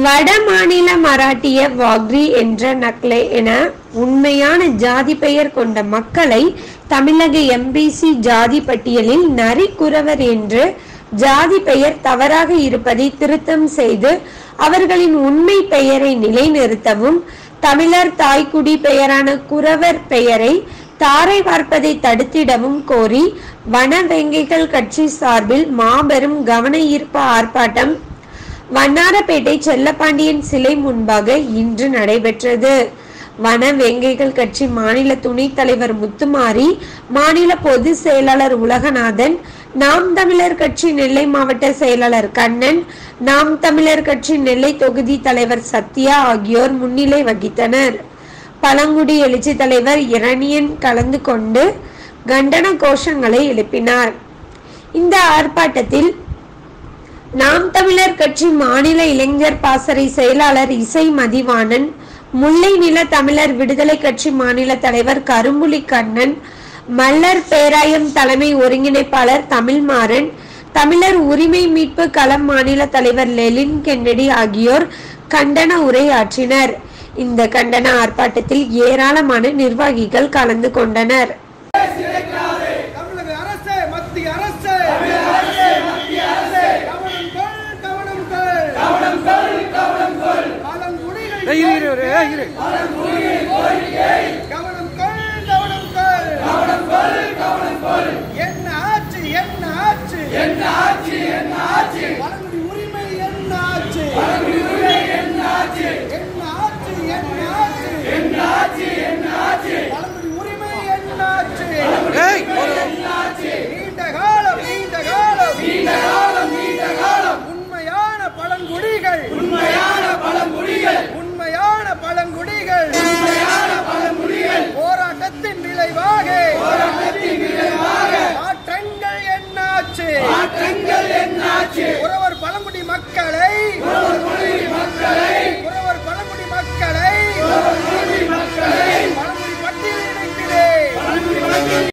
வட மாநில மராட்டிய வாக்ரி என்ற நக்லே என உண்மையான ஜாதி பெயர் கொண்ட மக்களை தமிழக எம்பிசி ஜாதி பட்டியலில் நரிக்குறவர் என்று ஜாதி பெயர் தவறாக இருப்பதை திருத்தம் செய்து அவர்களின் உண்மை பெயரை நிலைநிறுத்தவும் தமிழர் தாய்க்குடி பெயரான குறவர் பெயரை தாரை பார்ப்பதை தடுத்திடவும் கோரி வனவெங்கைகள் கட்சி சார்பில் மாபெரும் கவன ஈர்ப்பு ஆர்ப்பாட்டம் வண்ணாரப்பேட்டை செல்லப்பாண்டியன் சிலை முன்பாக இன்று நடைபெற்றது வன வேங்கைகள் கட்சி மாநில துணைத் தலைவர் முத்துமாரி மாநில பொதுச் செயலாளர் உலகநாதன் நாம் தமிழர் கட்சி நெல்லை மாவட்ட செயலாளர் கண்ணன் நாம் தமிழர் கட்சி நெல்லை தொகுதி தலைவர் சத்யா ஆகியோர் முன்னிலை வகித்தனர் பழங்குடி எழுச்சி தலைவர் இரணியன் கலந்து கொண்டு கண்டன கோஷங்களை எழுப்பினார் இந்த ஆர்ப்பாட்டத்தில் நாம் தமிழர் கட்சி மாநில இளைஞர் பாசறை செயலாளர் இசை மதிவாணன் முல்லை நில தமிழர் விடுதலை கட்சி மாநில தலைவர் கரும்புலி கண்ணன் மல்லர் பேராயம் தலைமை ஒருங்கிணைப்பாளர் தமிழ்மாறன் தமிழர் உரிமை மீட்பு களம் மாநில தலைவர் லெலின் கென்னடி ஆகியோர் கண்டன உரையாற்றினர் இந்த கண்டன ஆர்ப்பாட்டத்தில் ஏராளமான நிர்வாகிகள் கலந்து கொண்டனர் தமிழக அரசே மத்திய அரசே கவனம் கொள் கவனம் கொள் பழங்குடிகள் இரு இரு இரு, இரு